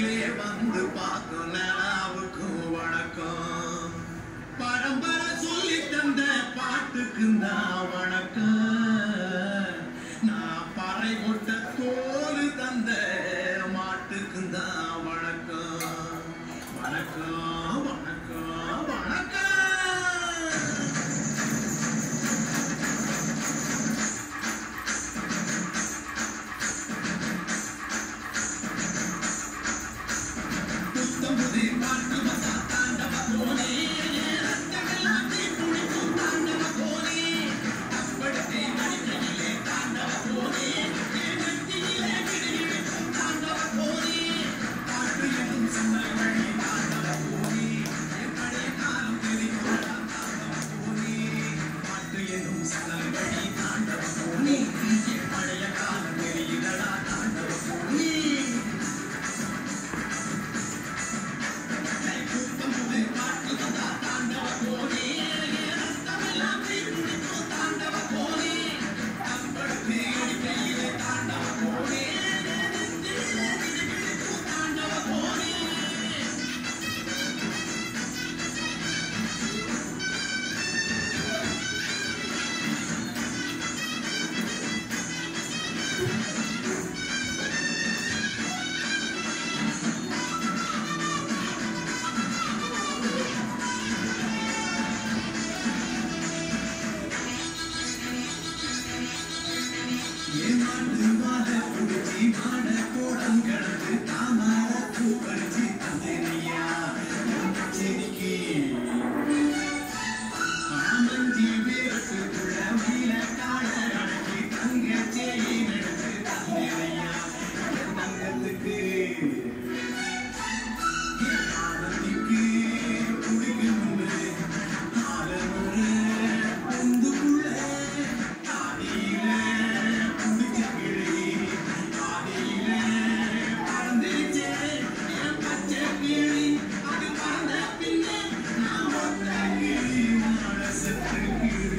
நேரிலே வந்து பார்க்கும் நிலாவுக்கும் வணக்கம் பரம்பரை சொல்லி தந்த பாட்டுக்கு தான் வணக்கம் நான் பறை கொட்ட தோல் தந்த மாட்டுக்கு தான் வணக்கம் வணக்கம் வணக்கம் வணக்கம் புத்தம் புதிர் பாட்டு வந்தா தாண்டவ கோனே ரத்தமெல்லாம் தீ குளிக்கும் தாண்டவ கோனே அப்படித்தே நடிக்கையிலே தாண்டவ கோனே என் நெற்றியிலே கிடுகிடுக்கும் தாண்டவ கோனே பாட்டு என்னும் சொன்னல் வழி தாண்டவ கோனே என் பழைய காலம் தெரியுமா தாண்டவ கோனே பாட்டு என்னும் சொன்னல் வழி தாண்டவ கோனே என் பழைய காலம் தெரியுதடா தாண்டவ கோனே ஏமாண்டு மாட குடிச்சி மாட கோடம் கடந்து தாமார பூ பறிச்சு தந்தேனையா செடிக்கு ஆமஞ்சி வேரத்துக்குள்ள வீல கால அடக்கி தங்க சேரி நடத்து தந்தேனையா என் தங்கத்துக்கு என் ஆனந்திக்கு குடிக்கணும்னு ஆலமுறை பொந்துக்குள்ள ஆதியில புடிச்ச கிளி ஆதியில பறந்துருச்சே என் பச்சை கிளி அது பறந்த பின்னே நான் ஒத்த கிளி மனசத்து கிளி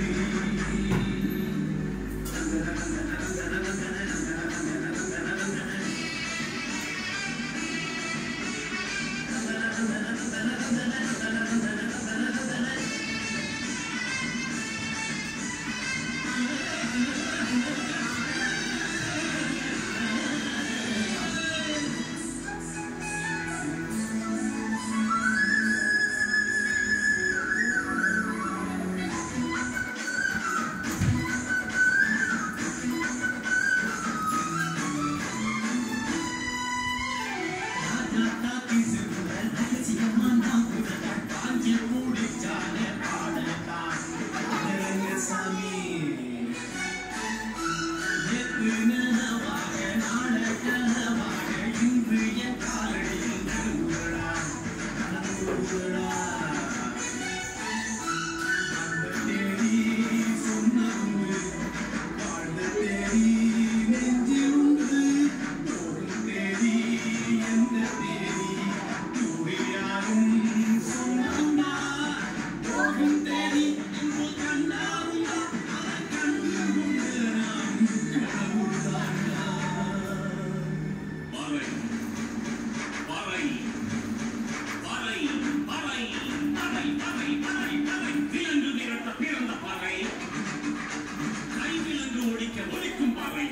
ராஜாத்தா பிசுகுல ரகசியமா நான் குரல காஞ்சி மூடிச்சாலே பாடத்தான் பாடுறங்க சாமி நேற்று நிலவாக நாள கனவாக இன்று என் காலடியில் நடுங்குறடா நடுங்குறடா அந்த தேடி சொன்னது வாழ்ந்த தேடி நெஞ்சில் உண்டு போகும் தேடி எந்த தேடி தூரியாரும் சொன்னா போகும் தேடி இன்று கண்டாருங்க அதை கண்டு கொண்டு நாம் கடவுள்தான்டா பறை பறை பறை பறை பறை பறை பறை பறை விலங்கு நிறத்த பிறந்த பறை கை விலங்கு ஒழிக்க ஒழிக்கும் பறை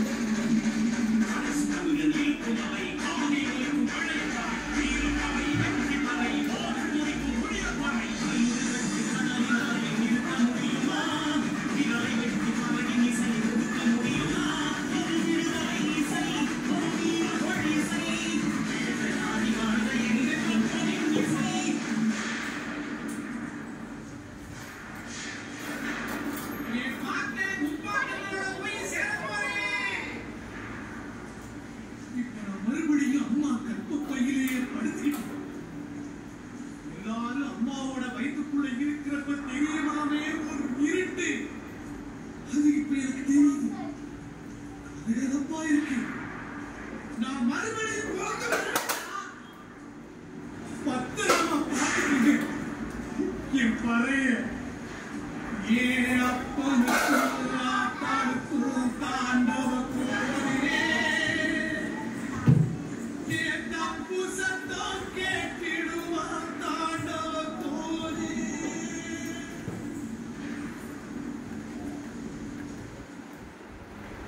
அரசு தமிழன் இருக்கும் அவை ஆதி ஒழிக்கும் பழைய பறை வீர பறை வெற்றி பறை போர் முடிக்கும் முடிய பறை ஐந்து வெற்றி கனவினாலே நிறுத்த முடியுமா விரலை வெற்றி பறையின் இசை ஒடுக்க முடியுமா ஒரு விடுதலை இசை ஒரு வீர கொடி இசை வேட்டையாடி வாழ்ந்த எங்கள் மக்களின் இசை என் பார்த்தேன் முப்பாட்டங்களோட போய் சேர போறேன் இப்ப நான் மறுபடியும் அம்மாக்கள்